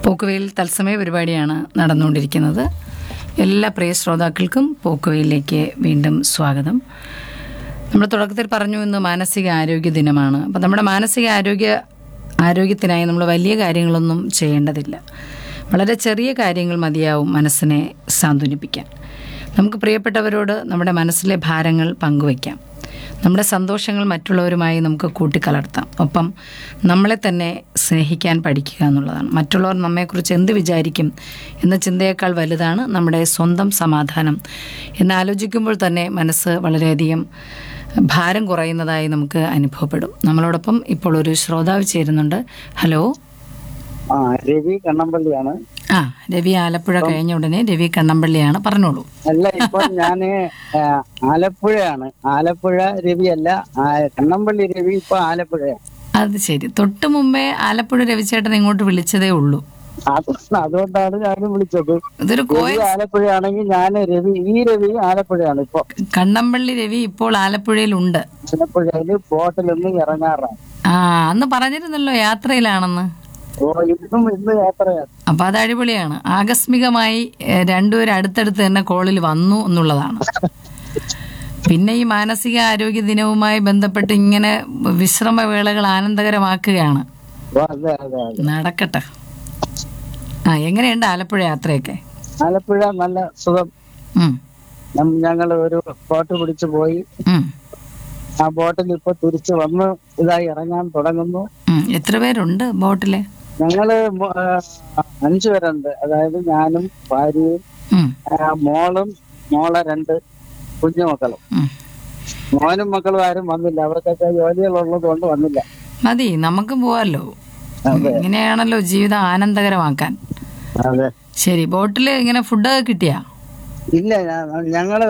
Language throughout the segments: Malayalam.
പോക്കുവെയിൽ തത്സമയ പരിപാടിയാണ് നടന്നുകൊണ്ടിരിക്കുന്നത് എല്ലാ പ്രിയ ശ്രോതാക്കൾക്കും പോക്കുവെയിലേക്ക് വീണ്ടും സ്വാഗതം നമ്മൾ തുടക്കത്തിൽ പറഞ്ഞു ഇന്ന് മാനസിക ആരോഗ്യ ദിനമാണ് അപ്പം നമ്മുടെ മാനസിക ആരോഗ്യ ആരോഗ്യത്തിനായി നമ്മൾ വലിയ കാര്യങ്ങളൊന്നും ചെയ്യേണ്ടതില്ല വളരെ ചെറിയ കാര്യങ്ങൾ മതിയാവും മനസ്സിനെ സാന്ത്വനിപ്പിക്കാൻ നമുക്ക് പ്രിയപ്പെട്ടവരോട് നമ്മുടെ മനസ്സിലെ ഭാരങ്ങൾ പങ്കുവയ്ക്കാം നമ്മുടെ സന്തോഷങ്ങൾ മറ്റുള്ളവരുമായി നമുക്ക് കൂട്ടിക്കലർത്താം ഒപ്പം നമ്മളെ തന്നെ സ്നേഹിക്കാൻ പഠിക്കുക എന്നുള്ളതാണ് മറ്റുള്ളവർ നമ്മെക്കുറിച്ച് എന്ത് വിചാരിക്കും എന്ന ചിന്തയേക്കാൾ വലുതാണ് നമ്മുടെ സ്വന്തം സമാധാനം എന്നാലോചിക്കുമ്പോൾ തന്നെ മനസ്സ് വളരെയധികം ഭാരം കുറയുന്നതായി നമുക്ക് അനുഭവപ്പെടും നമ്മളോടൊപ്പം ഇപ്പോൾ ഒരു ശ്രോതാവ് ചേരുന്നുണ്ട് ഹലോ ആ രവി കണ്ണമ്പള്ളിയാണ് ആ രവി ആലപ്പുഴ കഴിഞ്ഞ ഉടനെ രവി കണ്ണമ്പള്ളിയാണ് പറഞ്ഞോളൂ അല്ല ഇപ്പൊ ഞാന് ആ, ആലപ്പുഴയാണ് ആലപ്പുഴ രവി അല്ല ആ, കണ്ണമ്പള്ളി രവി ഇപ്പൊ ആലപ്പുഴയാണ് അത് ശരി തൊട്ട് മുമ്പേ ആലപ്പുഴ രവിചേട്ടൻ ഇങ്ങോട്ട് വിളിച്ചതേ ഉള്ളൂ അത് അതുകൊണ്ടാണ് ഞാനും വിളിച്ചത് ഇതൊരു കോ രവി ആലപ്പുഴയാണെങ്കിൽ ഞാൻ രവി ഈ രവി ആലപ്പുഴയാണ് ഇപ്പൊ കണ്ണമ്പള്ളി രവി ഇപ്പോൾ ആലപ്പുഴയിലുണ്ട് ആലപ്പുഴയില് ബോട്ടിലൊന്നും ഇറങ്ങാറാണ് ആ അന്ന് പറഞ്ഞിരുന്നല്ലോ യാത്രയിലാണെന്ന് ഓ ഇന്നും ഇന്ന് യാത്രയാണ് അപ്പൊ അത് അടിപൊളിയാണ് ആകസ്മികമായി ഏഹ്, രണ്ടുപേരും അടുത്തടുത്ത് തന്നെ കോളിൽ വന്നു എന്നുള്ളതാണ് പിന്നെ ഈ മാനസിക ആരോഗ്യ ദിനവുമായി ബന്ധപ്പെട്ട് ഇങ്ങനെ വിശ്രമവേളകൾ ആനന്ദകരമാക്കുകയാണ് ഓ, അതെ അതെ അതെ നടക്കട്ടെ ആ എങ്ങനെയുണ്ട് ആലപ്പുഴ യാത്രയൊക്കെ ആലപ്പുഴ നല്ല സുഖം ഉം, നം- ഞങ്ങള് ഒരു ബോട്ട് പിടിച്ചു പോയി ഉം, ആ ബോട്ടിൽ ഇപ്പൊ തിരിച്ചു വന്ന് ഇതായി ഇറങ്ങാൻ തുടങ്ങുന്നു ഉം. എത്ര പേരുണ്ട് ബോട്ടില് ഞങ്ങള് മു- ആ, അഞ്ചു പേരുണ്ട് അതായത് ഞാനും ഭാര്യയും ഉം, ആ, മോളും മോളെ രണ്ട് കുഞ്ഞുമക്കളും ഉം. മോനും മക്കളും ആരും വന്നില്ല അവർക്കൊക്കെ ജോലികളുള്ളത് കൊണ്ട് വന്നില്ല മതി നമുക്ക് പോവാലോ ഇങ്ങനെയാണല്ലോ ജീവിതം ആനന്ദകരമാക്കാൻ അതെ ശരി ബോട്ടില് ഇങ്ങനെ ഫുഡൊക്കെ കിട്ടിയാ ഇല്ല ഞാ- ഞങ്ങള്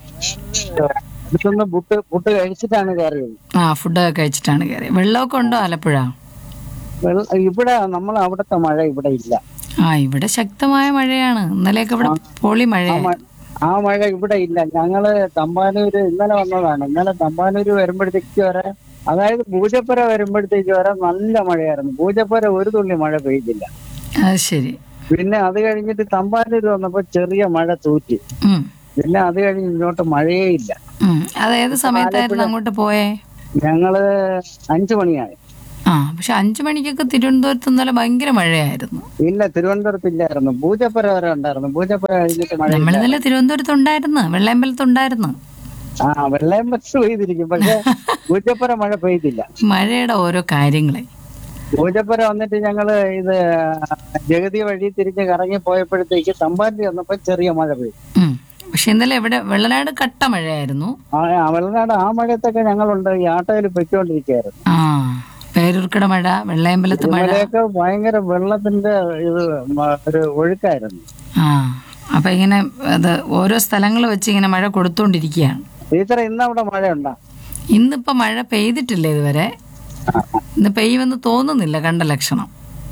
അടുത്തുനിന്ന് പുട്ട് പുട്ട് കഴിച്ചിട്ടാണ് കയറിയത് ആ ഫുഡൊക്കെ കഴിച്ചിട്ടാണ് കയറി വെള്ളമൊക്കെ ഉണ്ടോ ആലപ്പുഴ വെള്ള- ഇവിടെ നമ്മൾ അവിടുത്തെ മഴ ഇവിടെ ഇല്ല ആ ഇവിടെ ശക്തമായ മഴയാണ് ഇന്നലെയൊക്കെ ഇവിടെ പൊളി മഴയാണ് മ- ആ മഴ ഇവിടെ ഇല്ല ഞങ്ങള് തമ്പാനൂര് ഇന്നലെ വന്നതാണ് ഇന്നലെ തമ്പാനൂര് വരുമ്പോഴത്തേക്ക് വരെ അതായത് പൂജപ്പുര വരുമ്പോഴത്തേക്ക് വരെ നല്ല മഴയായിരുന്നു പൂജപ്പുര ഒരു തുള്ളി മഴ പെയ്തില്ല അത് ശരി പിന്നെ അത് കഴിഞ്ഞിട്ട് തമ്പാനൂര് വന്നപ്പോ ചെറിയ മഴ തൂറ്റി ഉം, പിന്നെ അത് കഴിഞ്ഞ് ഇങ്ങോട്ട് മഴയേ ഇല്ല ഉം. അത് ഏത് സമയത്തായിരുന്നു അങ്ങോട്ട് പോയേ ഞങ്ങള് അഞ്ചു മണിയായി ആ പക്ഷെ അഞ്ചു മണിക്കൊക്കെ തിരുവനന്തപുരത്ത് ഇന്നലെ ഭയങ്കര മഴയായിരുന്നു ഇല്ല തിരുവനന്തപുരത്ത് ഇല്ലായിരുന്നു പൂജപ്പുര വരെ ഉണ്ടായിരുന്നു പൂജപ്പുര കഴിഞ്ഞിട്ട് മഴ നമ്മൾ ഇന്നലെ തിരുവനന്തപുരത്ത് ഉണ്ടായിരുന്നു വെള്ളയമ്പലത്ത് ഉണ്ടായിരുന്നു ആ വെള്ളയം ബസ് പെയ്തിരിക്കും പക്ഷെ പൂജപ്പുര മഴ പെയ്തില്ല മഴയുടെ ഓരോ കാര്യങ്ങളെ പൂജപ്പുര വന്നിട്ട് ഞങ്ങള് ഇത് ജഗതി വഴി തിരിഞ്ഞ് കറങ്ങി പോയപ്പോഴത്തേക്ക് തമ്പാന്തി വന്നപ്പോ ചെറിയ മഴ പെയ്തു ഉം. പക്ഷെ ഇന്നലെ ഇവിടെ വെള്ളനാട് കട്ട മഴയായിരുന്നു ആ ആ വെള്ളനാട് ആ മഴയത്തൊക്കെ ഞങ്ങളുണ്ട് ഈ ആട്ടോയിൽ പൊയ്ക്കൊണ്ടിരിക്കുകയായിരുന്നു ആ പേരൂർക്കട മഴ വെള്ളയമ്പലത്ത് മഴ ഇന്നലെയൊക്കെ ഭയങ്കര വെള്ളത്തിന്റെ ഇത് മ- ഒരു ഒഴുക്കായിരുന്നു ആ അപ്പൊ ഇങ്ങനെ അത് ഓരോ സ്ഥലങ്ങൾ വെച്ച് ഇങ്ങനെ മഴ കൊടുത്തോണ്ടിരിക്കുകയാണ് ടീച്ചർ ഇന്ന് അവിടെ മഴയുണ്ടോ ഇന്നിപ്പോ മഴ പെയ്തിട്ടില്ല ഇതുവരെ ഇന്ന് പെയ്യുമെന്ന് തോന്നുന്നില്ല കണ്ട ലക്ഷണം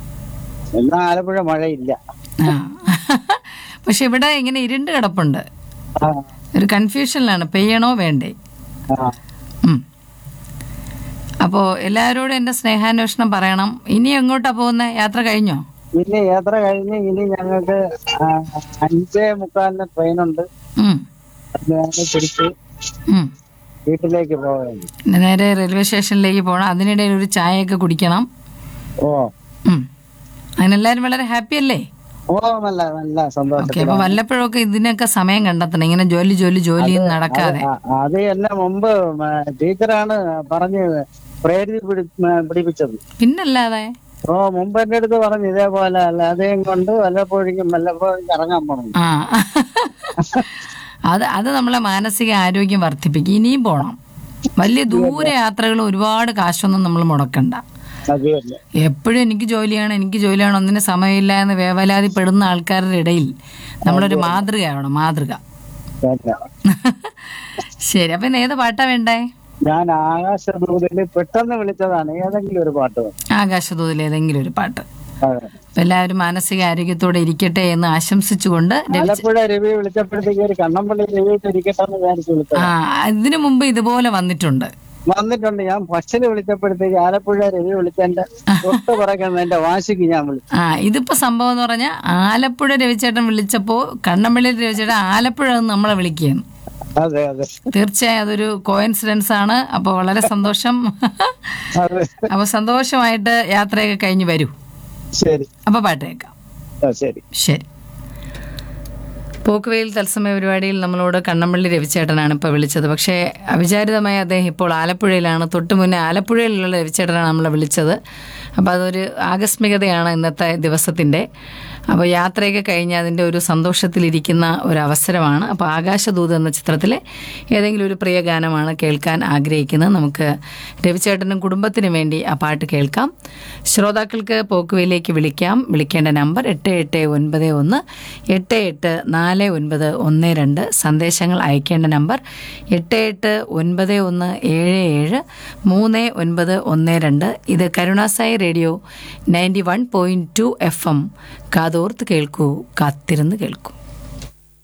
ഇന്ന് ആലപ്പുഴ മഴയില്ല ആ പക്ഷെ ഇവിടെ ഇങ്ങനെ ഇരുണ്ട് കിടപ്പുണ്ട് ആ, ഒരു കൺഫ്യൂഷനിലാണ് പെയ്യണോ വേണ്ടേ ആ. ഉം. അപ്പോ എല്ലാവരോടും എന്റെ സ്നേഹാന്വേഷണം പറയണം ഇനി എങ്ങോട്ടാ പോകുന്നത് യാത്ര കഴിഞ്ഞോ ഇനി യാത്ര കഴിഞ്ഞ് ഇനി ഞങ്ങൾക്ക് ആ, അഞ്ചേ മുക്കാലിന് ട്രെയിനുണ്ട് ഉം. അത് ഞങ്ങൾ പിടിച്ച് ഉം. വീട്ടിലേക്ക് പോവുകയാണ് പിന്നെ നേരെ റെയിൽവേ സ്റ്റേഷനിലേക്ക് പോകണം അതിനിടയിൽ ഒരു ചായയൊക്കെ കുടിക്കണം ഓ ഉം. അതിനെല്ലാവരും വളരെ ഹാപ്പി അല്ലേ ഓ നല്ല നല്ല സന്തോഷം ഓക്കെ അപ്പൊ വല്ലപ്പോഴൊക്കെ ഇതിനൊക്കെ സമയം കണ്ടെത്തണം ഇങ്ങനെ ജോലി ജോലി ജോലി നടക്കാതെ ആ, അത് എന്നെ മുമ്പ് മ, ടീച്ചറാണ് പറഞ്ഞ് പ്രേരിതി പിടി മ, പിടിപ്പിച്ചത് പിന്നല്ലാതെ ഓ മുമ്പ് എന്റെ അടുത്ത് പറഞ്ഞു ഇതേപോലെ അല്ല അതേം കൊണ്ട് വല്ലപ്പോഴേക്കും വല്ലപ്പോഴും ഇറങ്ങാൻ പോണം ആ അത് അത് നമ്മളെ മാനസിക ആരോഗ്യം വർദ്ധിപ്പിക്കും ഇനിയും പോണം വലിയ ദൂര യാത്രകൾ ഒരുപാട് കാശൊന്നും നമ്മൾ മുടക്കണ്ട അത് തന്നെ എപ്പോഴും എനിക്ക് ജോലിയാണ് എനിക്ക് ജോലിയാണ് ഒന്നിന് സമയമില്ല എന്ന് വേവലാതിപ്പെടുന്ന ആൾക്കാരുടെ ഇടയിൽ നമ്മളൊരു മാതൃകയാവണം മാതൃക തന്നെ. ശരി അപ്പൊ ഇന്ന് ഏത് പാട്ടാ വേണ്ടേ ഞാൻ ആകാശദൂതില് പെട്ടെന്ന് വിളിച്ചതാണ് ഏതെങ്കിലും ഒരു പാട്ട് മതി. ആകാശദൂതിൽ ഏതെങ്കിലും ഒരു പാട്ട് അതെ. അപ്പൊ എല്ലാവരും മാനസിക ആരോഗ്യത്തോടെ ഇരിക്കട്ടെ എന്ന് ആശംസിച്ചുകൊണ്ട് രവി- ആലപ്പുഴ രവി വിളിച്ചപ്പോഴത്തേക്ക് ഒരു കണ്ണമ്പള്ളി രവി ഇരിക്കട്ടെ എന്ന് വിചാരിച്ചു വിളിച്ചത് ആ ഇതിനു മുമ്പ് ഇതുപോലെ വന്നിട്ടുണ്ട് വന്നിട്ടുണ്ട് ഞാൻ ഫസ്റ്റില് വിളിച്ചപ്പോഴത്തേക്ക് ആലപ്പുഴ രവി വിളിച്ചെന്റെ തൊട്ട് പറയുന്ന എന്റെ വാശിക്ക് ഞാൻ വിളിച്ചു ആ ഇതിപ്പോ സംഭവം എന്ന് പറഞ്ഞാൽ ആലപ്പുഴ രവിചേട്ടൻ വിളിച്ചപ്പോ കണ്ണമ്പള്ളി രവിചേട്ടൻ ആലപ്പുഴ നിന്ന് നമ്മളെ വിളിക്കുകയാണ് അതെ അതെ തീർച്ചയായും അതൊരു കോയിൻസിഡൻസ് ആണ് അപ്പോൾ വളരെ സന്തോഷം അതെ അപ്പോൾ സന്തോഷമായിട്ട് യാത്രയൊക്കെ കഴിഞ്ഞ് വരൂ ശരി അപ്പോൾ പാട്ട് കേൾക്കാം ആ ശരി ശരി പോക്കുവെയിൽ തത്സമയ പരിപാടിയിൽ നമ്മളോട് കണ്ണമ്പള്ളി രവിച്ചേട്ടനാണ് ഇപ്പോൾ വിളിച്ചത് പക്ഷേ അവിചാരിതമായി അദ്ദേഹം ഇപ്പോൾ ആലപ്പുഴയിലാണ് തൊട്ട് മുന്നേ ആലപ്പുഴയിലുള്ള രവിച്ചേട്ടനാണ് നമ്മളെ വിളിച്ചത് അപ്പോൾ അതൊരു ആകസ്മികതയാണ് ഇന്നത്തെ ദിവസത്തിൻ്റെ അപ്പോൾ യാത്രയൊക്കെ കഴിഞ്ഞ് അതിൻ്റെ ഒരു സന്തോഷത്തിലിരിക്കുന്ന ഒരു അവസരമാണ് അപ്പോൾ ആകാശദൂത് എന്ന ചിത്രത്തിലെ ഏതെങ്കിലും ഒരു പ്രിയ ഗാനമാണ് കേൾക്കാൻ ആഗ്രഹിക്കുന്നത് നമുക്ക് രവിചേട്ടനും കുടുംബത്തിനും വേണ്ടി ആ പാട്ട് കേൾക്കാം ശ്രോതാക്കൾക്ക് പോക്കുവയിലേക്ക് വിളിക്കാം വിളിക്കേണ്ട നമ്പർ എട്ട് എട്ട് ഒൻപത് ഒന്ന് എട്ട് എട്ട് നാല് ഒൻപത് ഒന്ന് രണ്ട് സന്ദേശങ്ങൾ അയക്കേണ്ട നമ്പർ എട്ട് എട്ട് ഒൻപത് ഒന്ന് ഏഴ് ഏഴ് മൂന്ന് ഒൻപത് ഒന്ന് രണ്ട് ഇത് കരുണാസായി radio ninety one point two F M കാതോർത്ത് കേൾക്കൂ കാത്തിരുന്ന് കേൾക്കൂ